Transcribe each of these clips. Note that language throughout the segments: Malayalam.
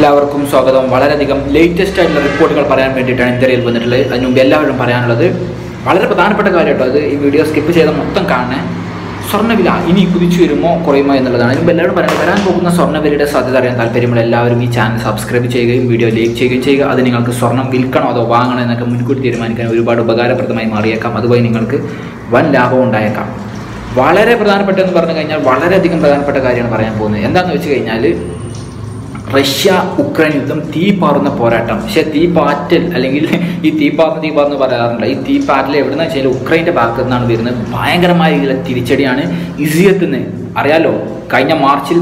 എല്ലാവർക്കും സ്വാഗതം വളരെയധികം ലേറ്റസ്റ്റ് ആയിട്ടുള്ള റിപ്പോർട്ടുകൾ പറയാൻ വേണ്ടിയിട്ടാണ് ഇന്ത്യയിൽ വന്നിട്ടുള്ളത് അതിന് മുമ്പ് എല്ലാവരും പറയാനുള്ളത് വളരെ പ്രധാനപ്പെട്ട കാര്യം കേട്ടോ അത് ഈ വീഡിയോ സ്കിപ്പ് ചെയ്ത മൊത്തം കാണണേ സ്വർണ്ണവില ഇനി കുതിച്ചു വരുമോ കുറയുമോ എന്നുള്ളതാണ് അതിന് മുമ്പ് എല്ലാവരും പറയാൻ വരാൻ പോകുന്ന സ്വർണ്ണവിലയുടെ സാധ്യത അറിയാൻ താല്പര്യമുള്ള എല്ലാവരും ഈ ചാനൽ സബ്സ്ക്രൈബ് ചെയ്യുകയും വീഡിയോ ലൈക്ക് ചെയ്യുകയും ചെയ്യുക അത് നിങ്ങൾക്ക് സ്വർണ്ണം വിൽക്കണോ അതോ വാങ്ങണോ എന്നൊക്കെ മുൻകൂട്ടി തീരുമാനിക്കാൻ ഒരുപാട് ഉപകാരപ്രദമായി മാറിയേക്കാം അതുവഴി നിങ്ങൾക്ക് വൻ ലാഭം ഉണ്ടായേക്കാം വളരെ പ്രധാനപ്പെട്ട എന്ന് പറഞ്ഞു കഴിഞ്ഞാൽ വളരെയധികം പ്രധാനപ്പെട്ട കാര്യമാണ് പറയാൻ പോകുന്നത് എന്താണെന്ന് വെച്ച് കഴിഞ്ഞാൽ റഷ്യ ഉക്രൈൻ യുദ്ധം തീ പാറുന്ന പോരാട്ടം പക്ഷേ തീ പാറ്റൽ അല്ലെങ്കിൽ ഈ തീ പാർന്ന് തീ പാർന്ന് പറയാറുണ്ട് ഈ തീ പാറ്റൽ എവിടെന്ന് വെച്ചാൽ ഉക്രൈൻ്റെ ഭാഗത്തു നിന്നാണ് വരുന്നത് ഭയങ്കരമായ രീതിയിലുള്ള തിരിച്ചടിയാണ് ഇസിയത്തുനിന്ന് അറിയാലോ കഴിഞ്ഞ മാർച്ചിൽ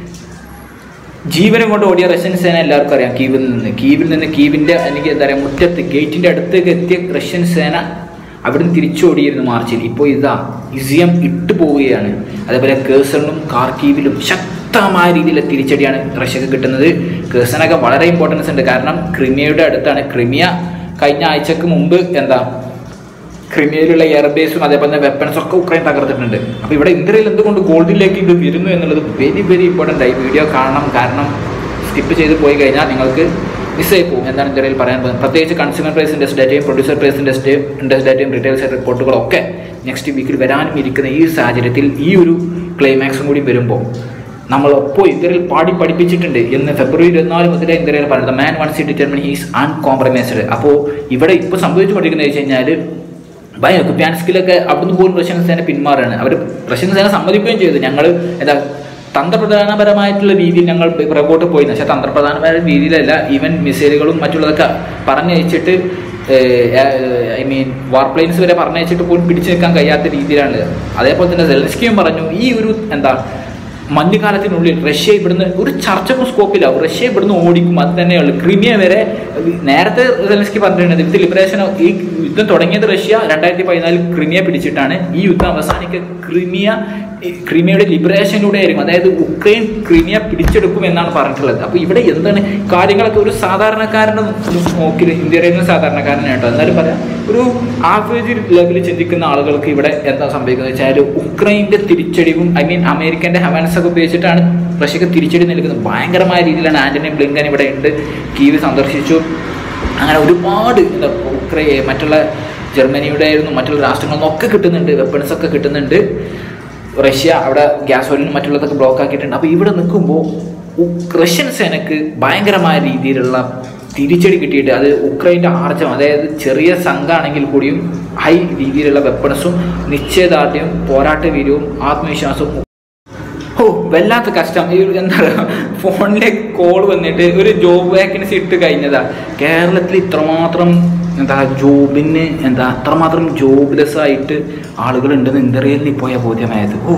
ജീവനം കൊണ്ട് ഓടിയ റഷ്യൻ സേന എല്ലാവർക്കും അറിയാം കീവിൽ നിന്ന് കീവിൽ നിന്ന് കീവിൻ്റെ അല്ലെങ്കിൽ എന്താ പറയുക മുറ്റത്ത് ഗേറ്റിൻ്റെ അടുത്തേക്ക് എത്തിയ റഷ്യൻ സേന അവിടുന്ന് തിരിച്ചോടിയിരുന്നു മാർച്ചിൽ ഇപ്പോൾ ഇതാ ഇസിയം ഇട്ടു പോവുകയാണ് അതേപോലെ കേസറിനും കാർക്കീവിലും ശക്തമായ രീതിയിലുള്ള തിരിച്ചടിയാണ് റഷ്യക്ക് കിട്ടുന്നത് കേസറിനൊക്കെ വളരെ ഇമ്പോർട്ടൻസ് ഉണ്ട് കാരണം ക്രിമിയയുടെ അടുത്താണ് ക്രിമിയ കഴിഞ്ഞ ആഴ്ചക്ക് മുമ്പ് എന്താ ക്രിമിയയിലുള്ള എയർബേസും അതേപോലെ തന്നെ വെപ്പൺസ് ഒക്കെ ഉക്രൈൻ തകർത്തിട്ടുണ്ട് അപ്പോൾ ഇവിടെ ഇന്ത്യയിൽ എന്തുകൊണ്ട് ഗോൾഡിലേക്ക് ഇത് വരുന്നു എന്നുള്ളത് വെരി വെരി ഇമ്പോർട്ടൻ്റ് ആയി വീഡിയോ കാണണം കാരണം സ്കിപ്പ് ചെയ്ത് പോയി കഴിഞ്ഞാൽ നിങ്ങൾക്ക് മിസ്സായി പോകും എന്താണ് ഇന്ത്യയിൽ പറയാൻ പോകുന്നത് പ്രത്യേകിച്ച് കൺസ്യൂമർ പ്രൈസ് ഇൻഡെക്സ് ഡേറ്റയും പ്രൊഡ്യൂസർ പ്രൈസ് ഇൻഡെക്സ് ഇൻഡെക്സ് ഡേറ്റയും റീറ്റെയിൽ സെറ്റ് റിപ്പോർട്ടുകളൊക്കെ നെക്സ്റ്റ് വീക്കിൽ വരാനും ഇരിക്കുന്ന ഈ സാഹചര്യത്തിൽ ഈ ഒരു ക്ലൈമാക്സും കൂടി വരുമ്പോൾ നമ്മൾ ഒപ്പോൾ ഇന്ത്യയിൽ പാടി പഠിപ്പിച്ചിട്ടുണ്ട് എന്ന് ഫെബ്രുവരി ഇരുപത്തിനാല് മുതലേ ഇന്ത്യയിൽ പറയുന്നത് man once see determine he's uncompromised അപ്പോൾ ഇവിടെ ഇപ്പോൾ സംഭവിച്ചുകൊണ്ടിരിക്കുന്നത് വെച്ച് കഴിഞ്ഞാൽ ഭയ കുപ്യാൻസ്കിലൊക്കെ അവിടുന്ന് പോലും റഷ്യൻ സേന പിന്മാറുകയാണ് അവർ റഷ്യൻ സേന സമ്മതിക്കുകയും ചെയ്തു ഞങ്ങൾ എന്താ തന്ത്രപ്രധാനപരമായിട്ടുള്ള രീതിയിൽ ഞങ്ങൾ പുറകോട്ട് പോയി പക്ഷേ തന്ത്രപ്രധാനമായ രീതിയിലല്ല ഈവൻ മിസൈലുകളും മറ്റുള്ളതൊക്കെ പറഞ്ഞയച്ചിട്ട് ഐ മീൻ വാർ പ്ലെയിൻസ് വരെ പറഞ്ഞയച്ചിട്ട് പോലും പിടിച്ചു നിൽക്കാൻ കഴിയാത്ത രീതിയിലാണ് അതേപോലെ തന്നെ സെലൻസ്കിയും പറഞ്ഞു ഈ ഒരു എന്താ മഞ്ഞുകാലത്തിനുള്ളിൽ റഷ്യ ഇവിടുന്ന് ഒരു ചർച്ചക്കും സ്കോപ്പിലാവും റഷ്യ ഇവിടുന്ന് ഓടിക്കും അത് തന്നെയുള്ളൂ ക്രിമിയ വരെ നേരത്തെ സെലൻസ്കി പറഞ്ഞിട്ടുണ്ട് വിത്ത് ലിബറേഷൻ ഈ യുദ്ധം തുടങ്ങിയത് റഷ്യ രണ്ടായിരത്തി പതിനാലിൽ ക്രിമിയ പിടിച്ചിട്ടാണ് ഈ യുദ്ധം അവസാനിക്കുക ക്രിമിയ ക്രിമിയയുടെ ലിബറേഷനിലൂടെ ആയിരിക്കും അതായത് ഉക്രൈൻ ക്രിമിയ പിടിച്ചെടുക്കും എന്നാണ് പറഞ്ഞിട്ടുള്ളത് അപ്പോൾ ഇവിടെ എന്താണ് കാര്യങ്ങളൊക്കെ ഒരു സാധാരണക്കാരൻ്റെ നോക്കിൽ ഇന്ത്യയിൽ നിന്ന് സാധാരണക്കാരനാണ് കേട്ടോ എന്നാലും പറയാം ഒരു ആവറേജ് ലെവലിൽ ചിന്തിക്കുന്ന ആളുകൾക്ക് ഇവിടെ എന്താ സംഭവിക്കുന്നത് വെച്ചാൽ ഉക്രൈൻ്റെ തിരിച്ചടിവും ഐ മീൻ അമേരിക്കൻ്റെ ഹവാൻസ് ഒക്കെ ഉപയോഗിച്ചിട്ടാണ് റഷ്യക്ക് തിരിച്ചടി നൽകുന്നത് ഭയങ്കരമായ രീതിയിലാണ് ആന്റണി ബ്ലിങ്കൻ ഇവിടെ ഉണ്ട് കീവ് സന്ദർശിച്ചു അങ്ങനെ ഒരുപാട് എന്താ ഉക്രൈ മറ്റുള്ള ജർമ്മനിയുടെ ആയിരുന്നു മറ്റുള്ള രാഷ്ട്രങ്ങളിൽ നിന്നൊക്കെ കിട്ടുന്നുണ്ട് വെപ്പൺസ് ഒക്കെ കിട്ടുന്നുണ്ട് റഷ്യ അവിടെ ഗ്യാസ് ഓയിലും മറ്റുള്ളതൊക്കെ ബ്ലോക്ക് ആക്കിയിട്ടുണ്ട് അപ്പോൾ ഇവിടെ നിൽക്കുമ്പോൾ റഷ്യൻ സേനക്ക് ഭയങ്കരമായ രീതിയിലുള്ള തിരിച്ചടി കിട്ടിയിട്ട് അത് ഉക്രൈൻ്റെ ആർജം അതായത് ചെറിയ സംഘമാണെങ്കിൽ കൂടിയും ഹൈ രീതിയിലുള്ള വെപ്പൺസും നിശ്ചയദാർഢ്യവും പോരാട്ട വീര്യവും ആത്മവിശ്വാസവും ഓ വല്ലാത്ത കഷ്ടം ഈ ഒരു എന്താ പറയുക ഫോണിലേക്ക് കോൾ വന്നിട്ട് ഒരു ജോബ് വേക്കൻസി ഇട്ട് കഴിഞ്ഞതാ കേരളത്തിൽ ഇത്രമാത്രം എന്താ ജോബിന് എന്താ അത്രമാത്രം ജോബ്ലെസ് ആയിട്ട് ആളുകളുണ്ടെന്ന് ഇന്ത്യയിൽ പോയ ബോധ്യമായത് ഓ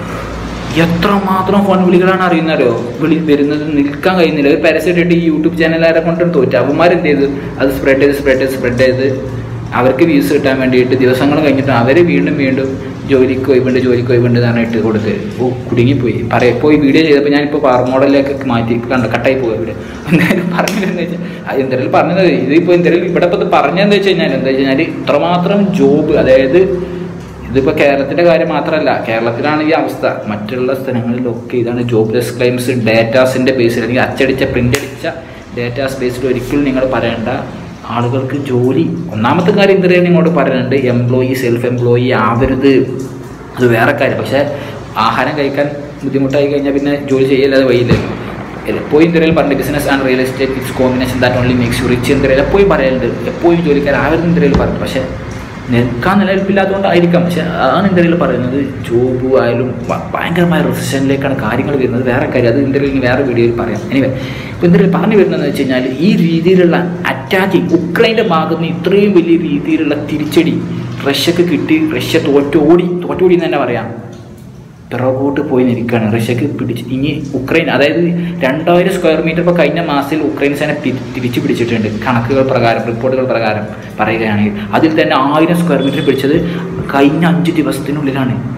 എത്രമാത്രം ഫോൺ വിളികളാണ് അറിയുന്നല്ലോ വിളി വരുന്നത് നിൽക്കാൻ കഴിയുന്നില്ല ഒരു പരസ്യമായിട്ട് ഈ യൂട്യൂബ് ചാനലുകാരെ കൊണ്ടും തോറ്റു അവന്മാരെന്ത് ചെയ്തു അത് സ്പ്രെഡ് ചെയ്ത് സ്പ്രെഡ് ചെയ്ത് സ്പ്രെഡ് ചെയ്ത് അവർക്ക് വ്യൂസ് കിട്ടാൻ വേണ്ടിയിട്ട് ദിവസങ്ങൾ കഴിഞ്ഞിട്ട് അവർ വീണ്ടും വീണ്ടും ജോലിക്ക് പോയിട്ടുണ്ട് ജോലിക്ക് പോയിട്ടുണ്ട് എന്നാണ് ഇട്ട് കൊടുത്ത് ഓ കുടുങ്ങിപ്പോയി പറയാം ഇപ്പോൾ ഈ വീഡിയോ ചെയ്തപ്പോൾ ഞാനിപ്പോൾ പാർ മോഡലിലേക്ക് മാറ്റി കണ്ട കട്ടായി പോയി ഇവിടെ എന്തായാലും പറഞ്ഞില്ലെന്ന് വെച്ചാൽ എന്തെങ്കിലും പറഞ്ഞത് ഇതിപ്പോൾ എന്തെങ്കിലും ഇവിടെ ഇപ്പോൾ ഇത് പറഞ്ഞതെന്ന് വെച്ച് കഴിഞ്ഞാൽ എന്താ വെച്ച് കഴിഞ്ഞാൽ ഇത്രമാത്രം ജോബ് അതായത് ഇതിപ്പോൾ കേരളത്തിൻ്റെ കാര്യം മാത്രമല്ല കേരളത്തിലാണ് ഈ അവസ്ഥ മറ്റുള്ള സ്ഥലങ്ങളിലൊക്കെ ഇതാണ് ജോബ്ലെസ് ക്ലൈംസ് ഡേറ്റാസിൻ്റെ ബേസിൽ അല്ലെങ്കിൽ അച്ചടിച്ച പ്രിൻ്റ് അടിച്ച ഡേറ്റാസ് ബേസിൽ ഒരിക്കലും നിങ്ങൾ പറയേണ്ട ആളുകൾക്ക് ജോലി ഒന്നാമത്തെ കാര്യം എന്തിനാണ് ഇങ്ങോട്ട് പറയുന്നുണ്ട് എംപ്ലോയി സെൽഫ് എംപ്ലോയി ആവരുത് അത് വേറെ കാര്യം പക്ഷേ ആഹാരം കഴിക്കാൻ ബുദ്ധിമുട്ടായി കഴിഞ്ഞാൽ പിന്നെ ജോലി ചെയ്യല്ലാതെ വഴിയില്ല എപ്പോഴും എന്തെങ്കിലും പറഞ്ഞു business and real estate it's combination that only makes you rich എന്തെങ്കിലും എപ്പോഴും പറയലുണ്ട് എപ്പോഴും ജോലിക്കാരാവരുത് എന്തെങ്കിലും പറഞ്ഞു പക്ഷേ നിൽക്കാൻ നിലനിൽപ്പില്ലാത്തതുകൊണ്ടായിരിക്കാം പക്ഷെ അതാണ് ഇന്ത്യയിൽ പറയുന്നത് ജോബ് ആയാലും ഭയങ്കരമായ റിസഷനിലേക്കാണ് കാര്യങ്ങൾ വരുന്നത് വേറെ കാര്യം അത് ഇന്ത്യയിൽ ഇനി വേറെ വീഡിയോയിൽ പറയാം എനിവേ ഇപ്പോൾ ഇന്ത്യയിൽ പറഞ്ഞു വരുന്നതെന്ന് വെച്ച് കഴിഞ്ഞാൽ ഈ രീതിയിലുള്ള അറ്റാക്കിങ് ഉക്രൈൻ്റെ ഭാഗത്ത് നിന്ന് ഇത്രയും വലിയ രീതിയിലുള്ള തിരിച്ചടി റഷ്യക്ക് കിട്ടി റഷ്യ തോറ്റോടി തോറ്റോടി എന്ന് തന്നെ പറയാം പിറകോട്ട് പോയി നിൽക്കുകയാണ് റഷ്യക്ക് പിടിച്ച് ഇനി ഉക്രൈൻ അതായത് രണ്ടായിരം സ്ക്വയർ മീറ്റർ ഇപ്പോൾ കഴിഞ്ഞ മാസത്തിൽ ഉക്രൈൻ സേന തിരിച്ചു പിടിച്ചിട്ടുണ്ട് കണക്കുകൾ പ്രകാരം റിപ്പോർട്ടുകൾ പ്രകാരം പറയുകയാണെങ്കിൽ അതിൽ തന്നെ ആയിരം സ്ക്വയർ മീറ്റർ പിടിച്ചത് കഴിഞ്ഞ അഞ്ച് ദിവസത്തിനുള്ളിലാണ്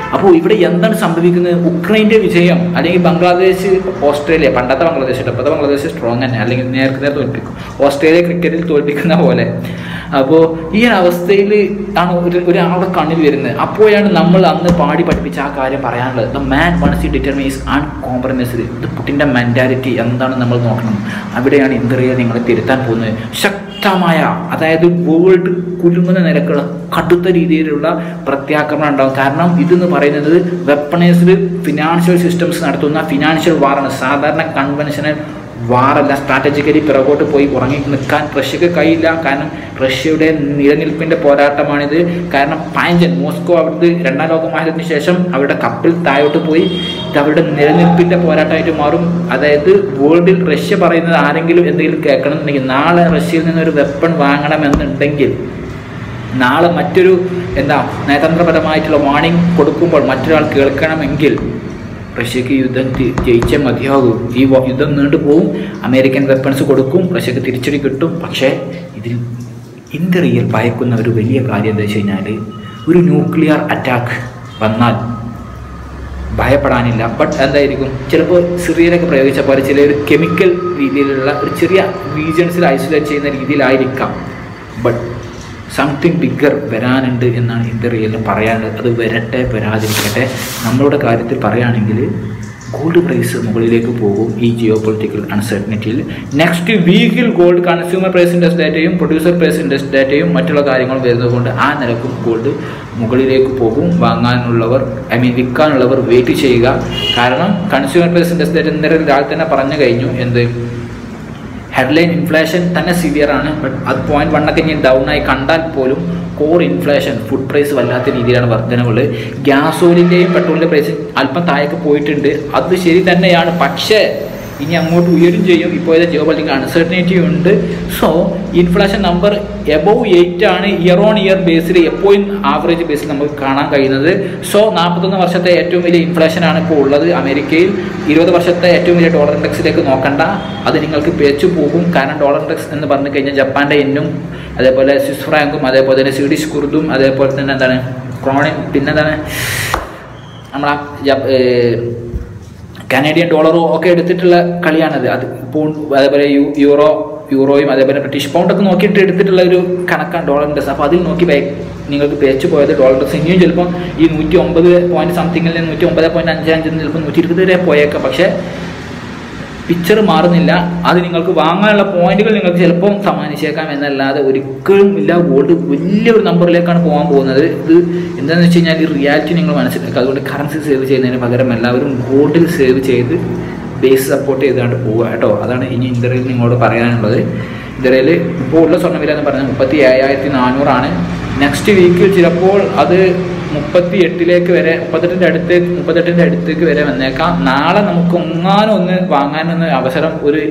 അപ്പോൾ ഇവിടെ എന്താണ് സംഭവിക്കുന്നത് ഉക്രൈൻ്റെ വിജയം അല്ലെങ്കിൽ ബംഗ്ലാദേശ് ഓസ്ട്രേലിയ പണ്ടത്തെ ബംഗ്ലാദേശ് കേട്ടോ ഇപ്പോഴത്തെ ബംഗ്ലാദേശ് സ്ട്രോങ് തന്നെ അല്ലെങ്കിൽ നേർക്ക് നേർ തോൽപ്പിക്കും ഓസ്ട്രേലിയ ക്രിക്കറ്റിൽ തോൽപ്പിക്കുന്ന പോലെ അപ്പോൾ ഈ ഒരു അവസ്ഥയിൽ ആണ് ഒരു ഒരാളുടെ കണ്ണിൽ വരുന്നത് അപ്പോഴാണ് നമ്മൾ അന്ന് പാടി പഠിപ്പിച്ച ആ കാര്യം പറയാനുള്ളത് ദ മാൻ വൺസ് ഈ ഡിറ്റർമൈസ് അൺകോംപ്രമൈസ്ഡ് ഇത് പുട്ടിൻ്റെ മെൻറ്റാലിറ്റി എന്താണ് നമ്മൾ നോക്കണം അവിടെയാണ് ഇന്ത്യയെ നിങ്ങളെ തിരുത്താൻ പോകുന്നത് ശക്തമായ അതായത് വേൾഡ് കുലുങ്ങുന്ന നിരക്കുള്ള കടുത്ത രീതിയിലുള്ള പ്രത്യാക്രമണം ഉണ്ടാകും കാരണം ഇതെന്ന് പറയുന്നത് വെപ്പണൈസ്ഡ് ഫിനാൻഷ്യൽ സിസ്റ്റംസ് നടത്തുന്ന ഫിനാൻഷ്യൽ വാറാണ് സാധാരണ കൺവെൻഷനൽ വാറല്ല സ്ട്രാറ്റജിക്കലി പിറകോട്ട് പോയി ഉറങ്ങി നിൽക്കാൻ റഷ്യക്ക് കഴിയില്ല കാരണം റഷ്യയുടെ നിലനിൽപ്പിൻ്റെ പോരാട്ടമാണിത് കാരണം പാഞ്ചൻ മോസ്കോ അവിടുത്തെ രണ്ടാം ലോക മഹായുദ്ധത്തിന് ശേഷം അവരുടെ കപ്പിൽ താഴോട്ട് പോയി ഇത് അവരുടെ നിലനിൽപ്പിൻ്റെ പോരാട്ടമായിട്ട് മാറും അതായത് വേൾഡിൽ റഷ്യ പറയുന്നത് ആരെങ്കിലും എന്തെങ്കിലും കേൾക്കണമെന്നുണ്ടെങ്കിൽ നാളെ റഷ്യയിൽ നിന്നൊരു വെപ്പൺ വാങ്ങണമെന്നുണ്ടെങ്കിൽ നാളെ മറ്റൊരു എന്താ നയതന്ത്രപരമായിട്ടുള്ള വാണിംഗ് കൊടുക്കുമ്പോൾ മറ്റൊരാൾ കേൾക്കണമെങ്കിൽ റഷ്യക്ക് യുദ്ധം തി- ജയിച്ചേ മതിയാകൂ ഈ വ- യുദ്ധം നീണ്ടുപോകും അമേരിക്കൻ വെപ്പൺസ് കൊടുക്കും റഷ്യക്ക് തിരിച്ചടി കിട്ടും പക്ഷേ ഇതിൽ ഇന്ത്യ റിയൽ ഭയക്കുന്ന ഒരു വലിയ കാര്യം എന്താ വെച്ച് കഴിഞ്ഞാൽ ഒരു ന്യൂക്ലിയർ അറ്റാക്ക് വന്നാൽ ഭയപ്പെടാനില്ല ബട്ട് എന്തായിരിക്കും ചിലപ്പോൾ സിറിയയിലൊക്കെ പ്രയോഗിച്ച പോലെ ചില ഒരു കെമിക്കൽ രീതിയിലുള്ള ഒരു ചെറിയ റീജിയൻസിൽ ഐസൊലേറ്റ് ചെയ്യുന്ന രീതിയിലായിരിക്കാം ബട്ട് സംതിങ് ബിഗർ വരാനുണ്ട് എന്നാണ് ഇന്ത്യ റിയലിൽ പറയാനുള്ളത് അത് വരട്ടെ വരാതിരിക്കട്ടെ നമ്മളുടെ കാര്യത്തിൽ പറയുകയാണെങ്കിൽ ഗോൾഡ് പ്രൈസ് മുകളിലേക്ക് പോകും ഈ ജിയോ പൊളിറ്റിക്കൽ അൺസർട്ടനിറ്റിയിൽ നെക്സ്റ്റ് വീക്കിൽ ഗോൾഡ് കൺസ്യൂമർ പ്രൈസ് ഇൻഡെക്സ് ഡാറ്റയും പ്രൊഡ്യൂസർ പ്രൈസ് ഇൻഡെക്സ് ഡാറ്റയും മറ്റുള്ള കാര്യങ്ങളും വരുന്നത് കൊണ്ട് ആ നിലക്കും ഗോൾഡ് മുകളിലേക്ക് പോകും വാങ്ങാനുള്ളവർ ഐ മീൻ വിൽക്കാനുള്ളവർ വെയിറ്റ് ചെയ്യുക കാരണം കൺസ്യൂമർ പ്രൈസ് ഇൻഡെക്സ് ഡാറ്റ ഇന്നലെ രാവിലെ തന്നെ പറഞ്ഞു കഴിഞ്ഞു എന്ത് ഹെഡ്ലൈൻ ഇൻഫ്ലേഷൻ തന്നെ സിവിയർ ആണ് ബട്ട് അത് പോയിന്റ് വണ്ണൊക്കെ ഇനി ഡൗൺ ആയി കണ്ടാൽ പോലും കോർ ഇൻഫ്ലേഷൻ ഫുഡ് പ്രൈസ് വല്ലാത്ത രീതിയിലാണ് വർധനവുള്ളത് ഗ്യാസോലിൻ്റെയും പെട്രോളിൻ്റെ പ്രൈസ് അല്പം താഴേക്ക് പോയിട്ടുണ്ട് അത് ശരി തന്നെയാണ് പക്ഷേ ഇനി അങ്ങോട്ട് ഉയരും ചെയ്യും ഇപ്പോഴത്തെ ജിയോ പൊളിറ്റിക്കൽ അൺസർട്ടനിറ്റി ഉണ്ട് so inflation number above eight ആണ് ഇയർ ഓൺ ഇയർ ബേസിൽ എപ്പോഴും ആവറേജ് ബേസിൽ നമുക്ക് കാണാൻ കഴിയുന്നത് സോ നാൽപ്പത്തൊന്ന് വർഷത്തെ ഏറ്റവും വലിയ ഇൻഫ്ലേഷൻ ആണ് ഇപ്പോൾ ഉള്ളത് അമേരിക്കയിൽ ഇരുപത് വർഷത്തെ ഏറ്റവും വലിയ ഡോളർ ഇൻഡെക്സിലേക്ക് നോക്കണ്ട അത് നിങ്ങൾക്ക് പേച്ചു പോകും കാരണം ഡോളർ ഇൻഡെക്സ് എന്ന് പറഞ്ഞു കഴിഞ്ഞാൽ ജപ്പാൻ്റെ എന്നും അതേപോലെ സ്വിസ് ഫ്രാങ്കും അതേപോലെ തന്നെ സ്വീഡിഷ് കുർദും അതേപോലെ തന്നെ എന്താണ് ക്രോണിൻ പിന്നെന്താണ് നമ്മളാ ജപ് ഏർ കനേഡിയൻ ഡോളറും ഒക്കെ എടുത്തിട്ടുള്ള കളിയാണത് അത് പൗണ്ട് അതേപോലെ യു യൂറോ യൂറോയും അതേപോലെ ബ്രിട്ടീഷ് പൗണ്ടൊക്കെ നോക്കിയിട്ട് എടുത്തിട്ടുള്ള ഒരു കണക്കാണ് ഡോളർ ഇൻഡെക്സ് അപ്പോൾ അതിൽ നോക്കി പേ- നിങ്ങൾക്ക് പേച്ച് പോയത് ഡോളർ ഇൻഡെക്സ് ഇനിയും ചിലപ്പം ഈ നൂറ്റി ഒമ്പത് പോയിന്റ് സംതിങ്ങിൽ നിന്ന് നൂറ്റി ഒമ്പത് പോയിന്റ് അഞ്ച് അഞ്ചിൽ നിന്ന് ചിലപ്പോൾ നൂറ്റി ഇരുപത് വരെ പോയേക്കാം പക്ഷേ പിക്ചർ മാറുന്നില്ല അത് നിങ്ങൾക്ക് വാങ്ങാനുള്ള പോയിന്റുകൾ നിങ്ങൾക്ക് ചിലപ്പം സമ്മാനിച്ചേക്കാം എന്നല്ലാതെ ഒരിക്കലും ഇല്ല ഗോൾഡ് വലിയൊരു നമ്പറിലേക്കാണ് പോകാൻ പോകുന്നത് ഇത് എന്താണെന്ന് വെച്ച് കഴിഞ്ഞാൽ ഈ റിയാലിറ്റി നിങ്ങൾ മനസ്സിലാക്കുക അതുകൊണ്ട് കറൻസി സേവ് ചെയ്യുന്നതിന് പകരം എല്ലാവരും ഗോൾഡിൽ സേവ് ചെയ്ത് ബേസ് സപ്പോർട്ട് ചെയ്താണ്ട് പോവുക കേട്ടോ അതാണ് ഇനി ഇന്ത്യയിൽ നിങ്ങളോട് പറയാനുള്ളത് ഇന്ത്യയിൽ ഇപ്പോൾ ഉള്ള സ്വർണ്ണവില എന്ന് പറഞ്ഞാൽ മുപ്പത്തി ഏഴായിരത്തി നാനൂറാണ് നെക്സ്റ്റ് വീക്കിൽ ചിലപ്പോൾ അത് മുപ്പത്തി എട്ടിലേക്ക് വരെ മുപ്പത്തെട്ടിൻ്റെ അടുത്ത് മുപ്പത്തെട്ടിൻ്റെ അടുത്തേക്ക് വരെ വന്നേക്കാം നാളെ നമുക്ക് ഒങ്ങാനും ഒന്ന് വാങ്ങാനൊന്ന് അവസരം ഒരു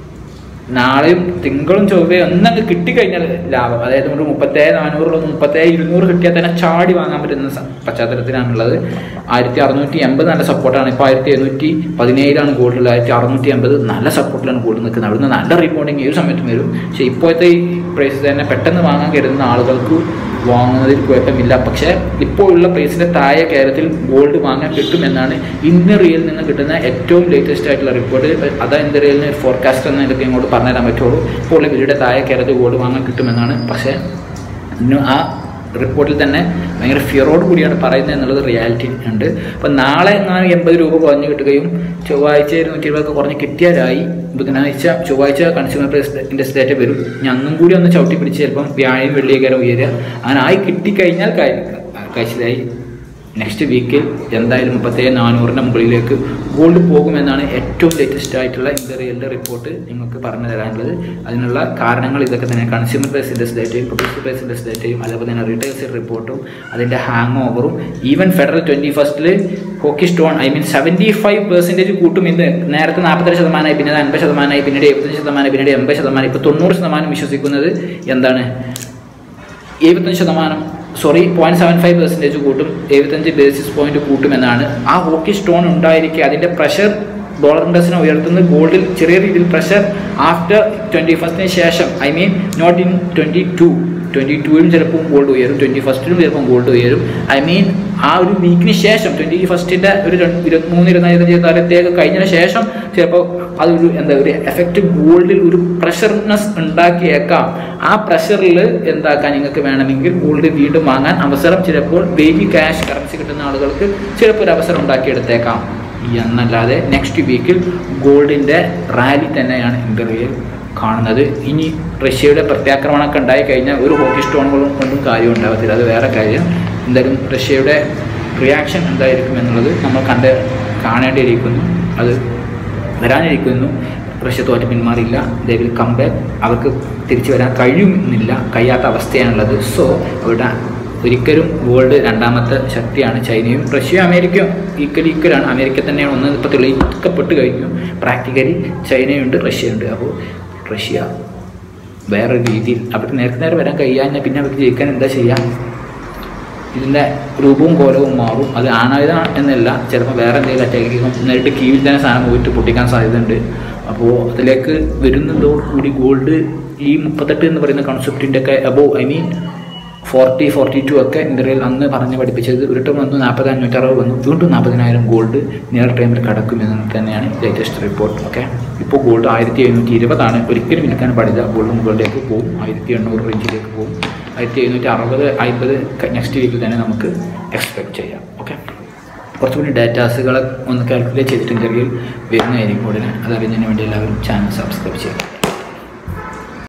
നാളെയും തിങ്കളും ചൊവ്വയും ഒന്നങ്ങ് കിട്ടിക്കഴിഞ്ഞാൽ ലാഭം അതായത് ഒരു മുപ്പത്തേഴ് നാനൂറ് മുപ്പത്തേഴ് ഇരുന്നൂറ് കിട്ടിയാൽ തന്നെ ചാടി വാങ്ങാൻ പറ്റുന്ന സ- പശ്ചാത്തലത്തിലാണുള്ളത് ആയിരത്തി അറുന്നൂറ്റി എൺപത് നല്ല സപ്പോർട്ടാണ് ഇപ്പോൾ ആയിരത്തി എഴുന്നൂറ്റി പതിനേഴിലാണ് ഗോൾഡിൽ ആയിരത്തി അറുന്നൂറ്റി എൺപത് നല്ല സപ്പോർട്ടിലാണ് ഗോൾഡ് നിൽക്കുന്നത് അവിടുന്ന് നല്ല റീബൗണ്ടിങ് ഏത് സമയത്തും വരും പക്ഷേ ഇപ്പോഴത്തെ ഈ പ്രൈസ് തന്നെ പെട്ടെന്ന് വാങ്ങാൻ കരുതുന്ന ആളുകൾക്ക് വാങ്ങുന്നതിൽ കുഴപ്പമില്ല പക്ഷേ ഇപ്പോൾ ഉള്ള പ്രൈസിൻ്റെ താഴെ കേരളത്തിൽ ഗോൾഡ് വാങ്ങാൻ കിട്ടുമെന്നാണ് ഇന്ത്യയിൽ നിന്ന് കിട്ടുന്ന ഏറ്റവും ലേറ്റസ്റ്റ് ആയിട്ടുള്ള റിപ്പോർട്ട് അതാ ഇന്ത്യയിൽ നിന്ന് ഫോർകാസ്റ്റ് എന്ന ഇതൊക്കെ ഇങ്ങോട്ട് പറഞ്ഞുതരാൻ പറ്റുള്ളൂ ഇപ്പോൾ ഉള്ള വിലയുടെ താഴെ കേരളത്തിൽ ഗോൾഡ് വാങ്ങാൻ കിട്ടുമെന്നാണ് പക്ഷേ ഇന്ന് ആ റിപ്പോർട്ടിൽ തന്നെ ഭയങ്കര ഫിയറോട് കൂടിയാണ് പറയുന്നത് എന്നുള്ളത് റിയാലിറ്റി ഉണ്ട് അപ്പം നാളെ എങ്ങാനും എൺപത് രൂപ കുറഞ്ഞ് കിട്ടുകയും ചൊവ്വാഴ്ച ഇരുന്നൂറ്റി ഇരുപതൊക്കെ കുറഞ്ഞ് കിട്ടിയാലായി ബുധനാഴ്ച ചൊവ്വാഴ്ച കൺസ്യൂമർ പ്രൈസ് ഇൻഡെക്സ് ഡേറ്റ വരും ഞാൻ അന്നും കൂടി ഒന്ന് ചവിട്ടി പിടിച്ച് ചിലപ്പം വ്യാഴം വെള്ളിയേക്കാരം ഉയരുക അങ്ങനെ ആയി കിട്ടിക്കഴിഞ്ഞാൽ കഴിച്ചിലായി നെക്സ്റ്റ് വീക്കിൽ എന്തായാലും മുപ്പത്തേഴ് നാനൂറിൻ്റെ മുകളിലേക്ക് ഗോൾഡ് പോകുമെന്നാണ് ഏറ്റവും ലേറ്റസ്റ്റ് ആയിട്ടുള്ള ഇന്ത്യറിയലിൻ്റെ റിപ്പോർട്ട് നിങ്ങൾക്ക് പറഞ്ഞു തരാനുള്ളത് അതിനുള്ള കാരണങ്ങൾ ഇതൊക്കെ തന്നെ കൺസ്യൂമർ പ്രൈസ് ഇൻഡെക്സ് ഡേറ്റയും പ്രൊഡ്യൂസർ പ്രൈസ് ഇൻഡെക്സ് ഡേറ്റയും അതേപോലെ തന്നെ റീറ്റെയിൽ സെയിൽ റിപ്പോർട്ടും അതിൻ്റെ ഹാങ് ഓവറും ഈവൻ ഫെഡറൽ ട്വൻറ്റി ഫസ്റ്റിൽ hockey stone I mean seventy five percentage കൂട്ടും ഇന്ന് നേരത്തെ നാൽപ്പത്തെട്ട് ശതമാനമായി പിന്നീട് അൻപത് ശതമാനമായി പിന്നീട് എഴുപത്തഞ്ച് ശതമാനം പിന്നീട് എൺപത് ശതമാനം ഇപ്പോൾ തൊണ്ണൂറ് ശതമാനം വിശ്വസിക്കുന്നത് എന്താണ് എഴുപത്തഞ്ച് ശതമാനം sorry point seven five percentage കൂട്ടും എഴുപത്തഞ്ച് ബേസിസ് പോയിന്റ് കൂട്ടുമെന്നാണ് ആ ഹോക്കി സ്റ്റോൺ ഉണ്ടായിരിക്കെ അതിൻ്റെ പ്രഷർ ഡോളർ ഇൻഡെക്സിനെ ഉയർത്തുന്നത് ഗോൾഡിൽ ചെറിയ രീതിയിൽ പ്രഷർ ആഫ്റ്റർ ട്വൻറ്റി ഫസ്റ്റിന് ശേഷം I mean not in twenty two twenty ടൂവിലും ചിലപ്പോൾ ഗോൾഡ് ഉയരും ട്വൻറ്റി ഫസ്റ്റിലും ചിലപ്പോൾ ഗോൾഡ് ഉയരും ഐ മീൻ ആ ഒരു വീക്കിന് ശേഷം ട്വൻറ്റി ഫസ്റ്റിൻ്റെ ഒരു രണ്ട് ഇരുപത്തിമൂന്ന് ഇരുപത്തിനാല് ഇരുപത്തഞ്ച് കാലത്തേക്ക് കഴിഞ്ഞതിന് ശേഷം ചിലപ്പോൾ അതൊരു എന്താ ഒരു എഫക്റ്റ് ഗോൾഡിൽ ഒരു പ്രഷർനെസ് ഉണ്ടാക്കിയേക്കാം ആ പ്രഷറിൽ എന്താക്കാൻ നിങ്ങൾക്ക് വേണമെങ്കിൽ ഗോൾഡ് വീണ്ടും വാങ്ങാൻ അവസരം ചിലപ്പോൾ ഡെയിലി ക്യാഷ് കറൻസി കിട്ടുന്ന ആളുകൾക്ക് ചിലപ്പോൾ ഒരു അവസരം ഉണ്ടാക്കിയെടുത്തേക്കാം എന്നല്ലാതെ നെക്സ്റ്റ് വീക്കിൽ ഗോൾഡിൻ്റെ റാലി തന്നെയാണ് ഇന്ത്യയിൽ കാണുന്നത് ഇനി റഷ്യയുടെ പ്രത്യാക്രമണമൊക്കെ ഉണ്ടായി കഴിഞ്ഞാൽ ഒരു ഹോക്കി സ്റ്റോണുകളും കൊണ്ടും കാര്യം ഉണ്ടാകത്തില്ല അത് വേറെ കാര്യം എന്തായാലും റഷ്യയുടെ റിയാക്ഷൻ എന്തായിരിക്കും എന്നുള്ളത് നമ്മൾ കണ്ട് കാണേണ്ടിയിരിക്കുന്നു അത് വരാനിരിക്കുന്നു റഷ്യ തോറ്റ് പിന്മാറില്ല ദേ വിൽ കം ബാക്ക് അവർക്ക് തിരിച്ചു വരാൻ കഴിയുന്നില്ല കഴിയാത്ത അവസ്ഥയാണുള്ളത് സോ അവിടെ ഒരിക്കലും വേൾഡ് രണ്ടാമത്തെ ശക്തിയാണ് ചൈനയും റഷ്യയും അമേരിക്കയും ഈക്വൽ ഈക്വലാണ് അമേരിക്ക തന്നെയാണ് ഒന്ന് ഇപ്പോൾ തെളിയിക്കപ്പെട്ട് കഴിഞ്ഞു പ്രാക്ടിക്കലി ചൈനയുണ്ട് റഷ്യയുണ്ട് അപ്പോൾ റഷ്യ വേറെ രീതിയിൽ അവർക്ക് നേരത്തെ നേരെ വരാൻ കഴിയാഞ്ഞാൽ പിന്നെ അവർക്ക് ജയിക്കാൻ എന്താ ചെയ്യാം ഇതിൻ്റെ രൂപവും കോലവും മാറും അത് ആണായുധം എന്നല്ല ചിലപ്പോൾ വേറെ എന്തെങ്കിലും അറ്റാക്ക് നേരിട്ട് കീഴിൽ തന്നെ സാധനം പോയിട്ട് പൊട്ടിക്കാൻ സാധ്യതയുണ്ട് അപ്പോൾ അതിലേക്ക് വരുന്നതോടുകൂടി ഗോൾഡ് ഈ മുപ്പത്തെട്ട് എന്ന് പറയുന്ന കൺസെപ്റ്റിൻ്റെ ഒക്കെ അബോ I mean forty forty two ഒക്കെ ഇന്ത്യയിൽ അന്ന് പറഞ്ഞ് പഠിപ്പിച്ചത് ഒരു ടൈം വന്നു നാൽപ്പത് അഞ്ഞൂറ്ററുപത് വന്നു വീണ്ടും നാൽപ്പതിനായിരം ഗോൾഡ് നിയർ ടൈമിൽ കടക്കുമെന്ന് തന്നെയാണ് ലേറ്റസ്റ്റ് റിപ്പോർട്ട് ഓക്കെ ഇപ്പോൾ ഗോൾഡ് ആയിരത്തി എഴുന്നൂറ്റി ഇരുപതാണ് ഒരിക്കലും വിൽക്കാൻ പാടില്ല ഗോൾഡ് മുകളിലേക്ക് പോകും ആയിരത്തി എണ്ണൂറ് റേഞ്ചിലേക്ക് പോകും ആയിരത്തി എഴുന്നൂറ്റി അറുപത് അമ്പത് നെക്സ്റ്റ് വീക്കിൽ തന്നെ നമുക്ക് എക്സ്പെക്ട് ചെയ്യാം ഓക്കെ കുറച്ചുകൂടി ഡാറ്റാസുകളെ ഒന്ന് കാൽക്കുലേറ്റ് ചെയ്തിട്ട് ഇന്ത്യയിൽ വരുന്നതായിരിക്കും ഉടനെ അതറിഞ്ഞതിന് വേണ്ടി എല്ലാവരും ചാനൽ സബ്സ്ക്രൈബ് ചെയ്യുക